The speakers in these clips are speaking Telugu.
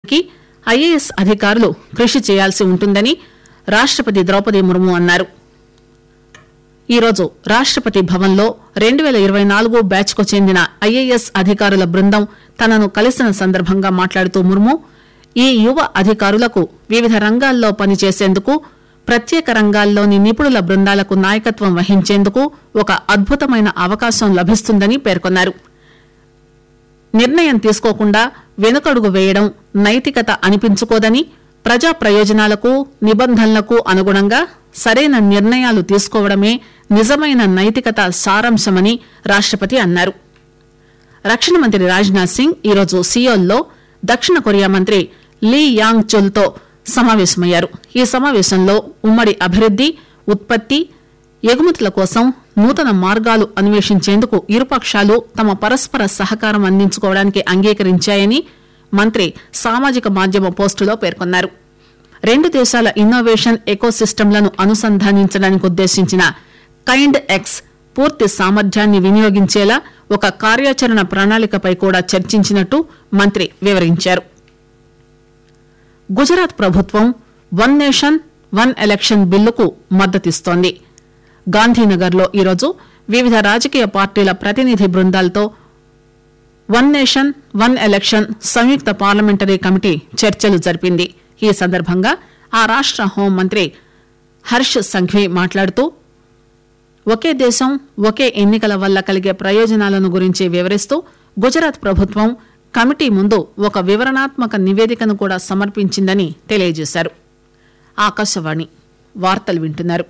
కి ఐఏఎస్ అధికారులు కృషి చేయాల్సి ఉంటుందని రాష్టపతి ద్రౌపది ముర్ము అన్నారు ఈరోజు రాష్టపతి భవన్లో రెండు పేల ఇరవై నాలుగు బ్యాచ్ కు చెందిన ఐఏఎస్ అధికారుల బృందం తనను కలిసిన సందర్భంగా మాట్లాడుతూ ముర్ము ఈ యువ అధికారులకు వివిధ రంగాల్లో పనిచేసేందుకు ప్రత్యేక రంగాల్లోని నిపుణుల బృందాలకు నాయకత్వం వహించేందుకు ఒక అద్భుతమైన అవకాశం లభిస్తుందని పేర్కొన్నారు నిర్ణయం తీసుకోకుండా వెనుకడుగు వేయడం నైతికత అనిపించుకోదని ప్రజా ప్రయోజనాలకు నిబంధనలకు అనుగుణంగా సరైన నిర్ణయాలు తీసుకోవడమే నిజమైన నైతికత సారాంశమని రాష్టపతి అన్నారు రక్షణ మంత్రి రాజ్నాథ్ సింగ్ ఈరోజు సియోల్లో దక్షిణ కొరియా మంత్రి లీ యాంగ్ చుల్ తో సమావేశమయ్యారు ఈ సమావేశంలో ఉమ్మడి అభివృద్ది ఉత్పత్తి ఎగుమతుల కోసం నూతన మార్గాలు అన్వేషించేందుకు ఇరుపక్షాలు తమ పరస్పర సహకారం అందించుకోవడానికి అంగీకరించాయని మంత్రి సామాజిక మాధ్యమ పోస్టులో పేర్కొన్నారు రెండు దేశాల ఇన్నోవేషన్ ఎకోసిస్టమ్లను అనుసంధానించడానికి ఉద్దేశించిన కైండ్ ఎక్స్ పూర్తి సామర్థ్యాన్ని వినియోగించేలా ఒక కార్యాచరణ ప్రణాళికపై కూడా చర్చించినట్టు మంత్రి వివరించారు గుజరాత్ ప్రభుత్వం వన్ నేషన్ వన్ ఎలక్షన్ బిల్లుకు మద్దతిస్తోంది గాంధీనగర్ లో ఈరోజు వివిధ రాజకీయ పార్టీల ప్రతినిధి బృందాలతో వన్ నేషన్ వన్ ఎలక్షన్ సంయుక్త పార్లమెంటరీ కమిటీ చర్చలు జరిపింది ఈ సందర్భంగా ఆ రాష్ట హోంమంత్రి హర్ష్ సంఘ్వి మాట్లాడుతూ ఒకే దేశం ఒకే ఎన్నికల వల్ల కలిగే ప్రయోజనాలను గురించి వివరిస్తూ గుజరాత్ ప్రభుత్వం కమిటీ ముందు ఒక వివరణాత్మక నివేదికను కూడా సమర్పించిందని తెలియజేశారు ఆకాశవాణి వార్తలు వింటున్నారు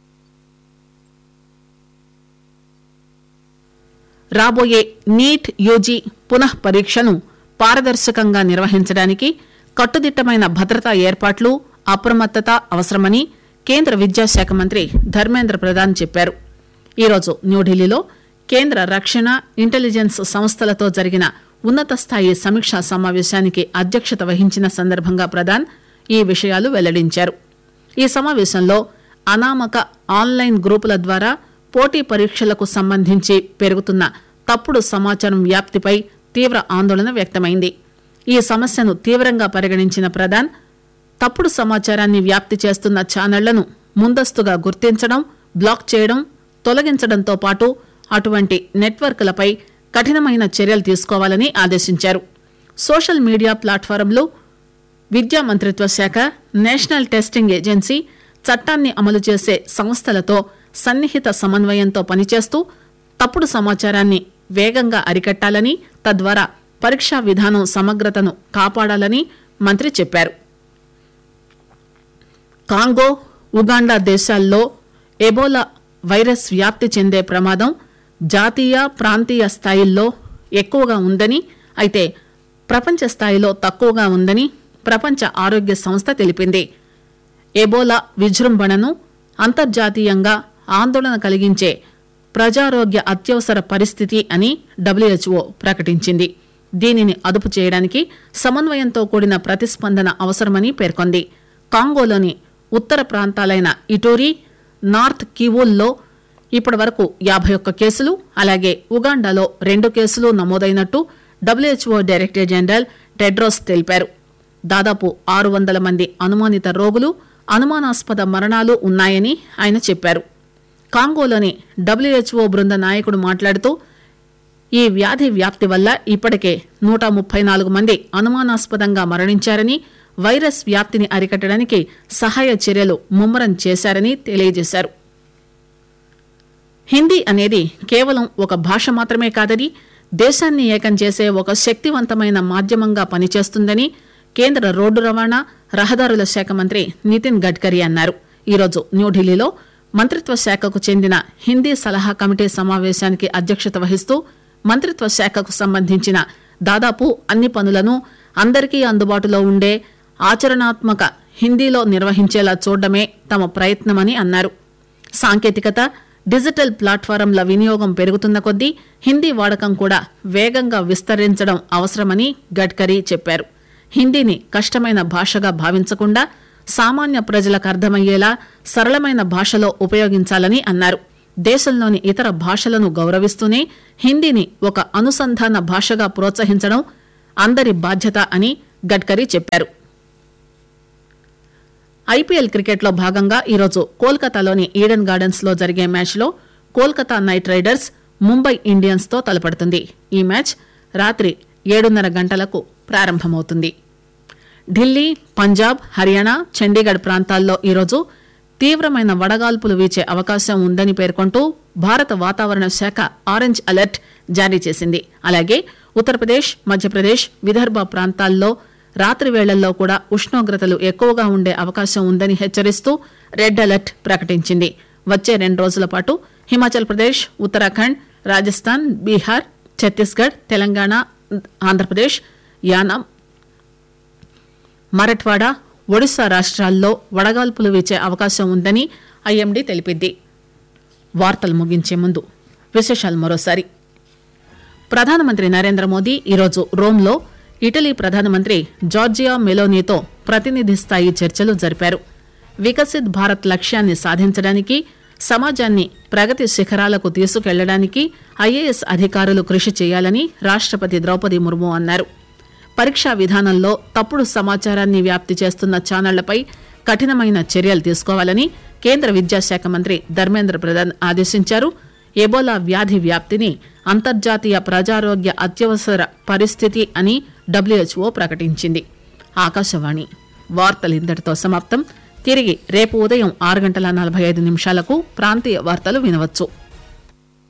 రాబోయే నీట్ యూజీ పునః పరీక్షను పారదర్శకంగా నిర్వహించడానికి కట్టుదిట్టమైన భద్రతా ఏర్పాట్లు అప్రమత్తత అవసరమని కేంద్ర విద్యాశాఖ మంత్రి ధర్మేంద్ర ప్రధాన్ చెప్పారు ఈరోజు న్యూఢిల్లీలో కేంద్ర రక్షణ ఇంటెలిజెన్స్ సంస్థలతో జరిగిన ఉన్నత స్థాయి సమీక్షా సమావేశానికి అధ్యక్షత వహించిన సందర్భంగా ప్రధాన్ ఈ విషయాలు వెల్లడించారు ఈ సమావేశంలో అనామక ఆన్లైన్ గ్రూపుల ద్వారా పోటీ పరీక్షలకు సంబంధించి పెరుగుతున్న తప్పుడు సమాచారం వ్యాప్తిపై తీవ్ర ఆందోళన వ్యక్తమైంది ఈ సమస్యను తీవ్రంగా పరిగణించిన ప్రధాన్ తప్పుడు సమాచారాన్ని వ్యాప్తి చేస్తున్న ఛానళ్లను ముందస్తుగా గుర్తించడం బ్లాక్ చేయడం తొలగించడంతో పాటు అటువంటి నెట్వర్క్లపై కఠినమైన చర్యలు తీసుకోవాలని ఆదేశించారు సోషల్ మీడియా ప్లాట్ఫారంలు విద్యా మంత్రిత్వ శాఖ నేషనల్ టెస్టింగ్ ఏజెన్సీ చట్టాన్ని అమలు చేసే సంస్థలతో సన్నిహిత సమన్వయంతో పనిచేస్తూ తప్పుడు సమాచారాన్ని వేగంగా అరికట్టాలని తద్వారా పరీక్షా విధానం సమగ్రతను కాపాడాలని మంత్రి చెప్పారు కాంగో ఉగాండా దేశాల్లో ఎబోలా వైరస్ వ్యాప్తి చెందే ప్రమాదం జాతీయ ప్రాంతీయ స్థాయిల్లో ఎక్కువగా ఉందని అయితే ప్రపంచ స్థాయిలో తక్కువగా ఉందని ప్రపంచ ఆరోగ్య సంస్థ తెలిపింది ఎబోలా విజృంభణను అంతర్జాతీయంగా ఆందోళన కలిగించే ప్రజారోగ్య అత్యవసర పరిస్థితి అని డబ్ల్యూహెచ్ఓ ప్రకటించింది దీనిని అదుపు చేయడానికి సమన్వయంతో కూడిన ప్రతిస్పందన అవసరమని పేర్కొంది కాంగోలోని ఉత్తర ప్రాంతాలైన ఇటోరీ నార్త్ కివూల్లో ఇప్పటి వరకు యాభై ఒక్క కేసులు అలాగే ఉగాండాలో రెండు కేసులు నమోదైనట్టు డబ్ల్యూహెచ్ఓ డైరెక్టర్ జనరల్ టెడ్రోస్ తెలిపారు దాదాపు ఆరు వందల మంది అనుమానిత రోగులు అనుమానాస్పద మరణాలు ఉన్నాయని ఆయన చెప్పారు కాంగోలోని డబ్ల్యూహెచ్ఓ బృంద నాయకుడు మాట్లాడుతూ ఈ వ్యాధి వ్యాప్తి వల్ల ఇప్పటికే నూట ముప్పై నాలుగు మంది అనుమానాస్పదంగా మరణించారని వైరస్ వ్యాప్తిని అరికట్టడానికి సహాయ చర్యలు ముమ్మరం చేశారని తెలియజేశారు హిందీ అనేది కేవలం ఒక భాష మాత్రమే కాదని దేశాన్ని ఏకం చేసే ఒక శక్తివంతమైన మాధ్యమంగా పనిచేస్తుందని కేంద్ర రోడ్డు రవాణా రహదారుల శాఖ మంత్రి నితిన్ గడ్కరీ అన్నారు ఈరోజు న్యూఢిల్లీలో మంత్రిత్వ శాఖకు చెందిన హిందీ సలహా కమిటీ సమావేశానికి అధ్యక్షత వహిస్తూ మంత్రిత్వ శాఖకు సంబంధించిన దాదాపు అన్ని పనులను అందరికీ అందుబాటులో ఉండే ఆచరణాత్మక హిందీలో నిర్వహించేలా చూడడమే తమ ప్రయత్నమని అన్నారు సాంకేతికత డిజిటల్ ప్లాట్ఫారంల వినియోగం పెరుగుతున్న కొద్దీ హిందీ వాడకం కూడా వేగంగా విస్తరించడం అవసరమని గడ్కరీ చెప్పారు హిందీని కష్టమైన భాషగా భావించకుండా సామాన్య ప్రజలకు అర్థమయ్యేలా సరళమైన భాషలో ఉపయోగించాలని అన్నారు దేశంలోని ఇతర భాషలను గౌరవిస్తూనే హిందీని ఒక అనుసంధాన భాషగా ప్రోత్సహించడం అందరి బాధ్యత అని గడ్కరీ చెప్పారు ఐపీఎల్ క్రికెట్లో భాగంగా ఈరోజు కోల్కతాలోని ఈడెన్ గార్డెన్స్ లో జరిగే మ్యాచ్లో Kolkata Knight Riders Mumbai Indians తో తలపడుతుంది ఈ మ్యాచ్ రాత్రి ఏడున్నర గంటలకు ప్రారంభమవుతుంది ఢిల్లీ పంజాబ్ హర్యానా చండీగఢ్ ప్రాంతాల్లో ఈరోజు తీవ్రమైన వడగాల్పులు వీచే అవకాశం ఉందని పేర్కొంటూ భారత వాతావరణ శాఖ ఆరెంజ్ అలర్ట్ జారీ చేసింది అలాగే ఉత్తరప్రదేశ్ మధ్యప్రదేశ్ విదర్భ ప్రాంతాల్లో రాత్రి వేళల్లో కూడా ఉష్ణోగ్రతలు ఎక్కువగా ఉండే అవకాశం ఉందని హెచ్చరిస్తూ రెడ్ అలర్ట్ ప్రకటించింది వచ్చే రెండు రోజుల పాటు హిమాచల్ ప్రదేశ్ ఉత్తరాఖండ్ రాజస్థాన్ బీహార్ ఛత్తీస్గఢ్ తెలంగాణ ఆంధ్రప్రదేశ్ యానాం మరఠ్వాడా ఒడిశా రాష్ట్రాల్లో వడగాల్పులు వీచే అవకాశం ఉందని ఐఎండీ తెలిపింది వార్తలు ముగించే ముందు విశేషాలు మరోసారి ప్రధానమంత్రి నరేంద్ర మోదీ ఈరోజు రోమ్లో ఇటలీ ప్రధానమంత్రి జార్జియా మెలోనీతో ప్రతినిధి స్థాయి చర్చలు జరిపారు వికసిత్ భారత్ లక్ష్యాన్ని సాధించడానికి సమాజాన్ని ప్రగతి శిఖరాలకు తీసుకెళ్లడానికి ఐఏఎస్ అధికారులు కృషి చేయాలని రాష్టపతి ద్రౌపది ముర్ము అన్నారు పరీక్షా విధానంలో తప్పుడు సమాచారాన్ని వ్యాప్తి చేస్తున్న ఛానళ్లపై కఠినమైన చర్యలు తీసుకోవాలని కేంద్ర విద్యాశాఖ మంత్రి ధర్మేంద్ర ప్రధాన్ ఆదేశించారు ఎబోలా వ్యాధి వ్యాప్తిని అంతర్జాతీయ ప్రజారోగ్య అత్యవసర పరిస్థితి అని డబ్ల్యూహెచ్ఓ ప్రకటించింది ఆకాశవాణి వార్తలు ఇంతటితో సమాప్తం తిరిగి రేపు ఉదయం ఆరు గంటల నలభై ఐదు నిమిషాలకు ప్రాంతీయ వార్తలు వినవచ్చు